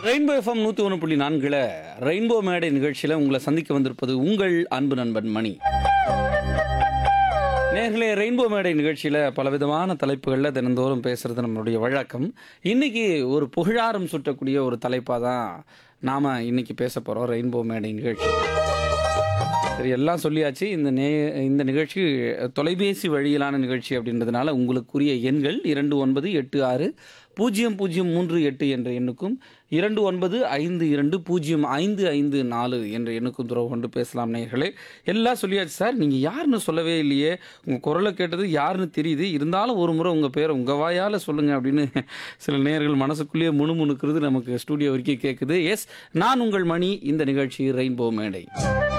rainbow FM நூற்றி ஒன்று புள்ளி நான்கில் ரெயின்போ மேடை நிகழ்ச்சியில் உங்களை சந்திக்க வந்திருப்பது உங்கள் அன்பு நண்பன் மணி நேர்களே ரெயின்போ மேடை நிகழ்ச்சியில் பலவிதமான தலைப்புகளில் தினந்தோறும் பேசுகிறது நம்மளுடைய வழக்கம் இன்னைக்கு ஒரு புகழாரம் சுட்டக்கூடிய ஒரு தலைப்பாக தான் நாம் இன்னைக்கு பேச போகிறோம் ரெயின்போ மேடை நிகழ்ச்சி சரி எல்லாம் சொல்லியாச்சு இந்த நே இந்த நிகழ்ச்சி தொலைபேசி வழியிலான நிகழ்ச்சி அப்படின்றதுனால உங்களுக்குரிய எண்கள் இரண்டு ஒன்பது எட்டு ஆறு பூஜ்ஜியம் பூஜ்ஜியம் மூன்று எட்டு என்ற எண்ணுக்கும் இரண்டு ஒன்பது ஐந்து இரண்டு பூஜ்ஜியம் ஐந்து ஐந்து நாலு என்ற எண்ணுக்கும் துறவு கொண்டு பேசலாம் நேயர்களே எல்லாம் சொல்லியாச்சு சார் நீங்கள் யாருன்னு சொல்லவே இல்லையே உங்கள் குரலை கேட்டது யாருன்னு தெரியுது இருந்தாலும் ஒரு முறை உங்கள் பேரை உங்கள் வாயால் சொல்லுங்கள் அப்படின்னு சில நேயர்கள் மனசுக்குள்ளேயே முணுமுணுக்கிறது நமக்கு ஸ்டூடியோ வரைக்கும் கேட்குது எஸ் நான் உங்கள் மணி இந்த நிகழ்ச்சி ரெயின்போ மேடை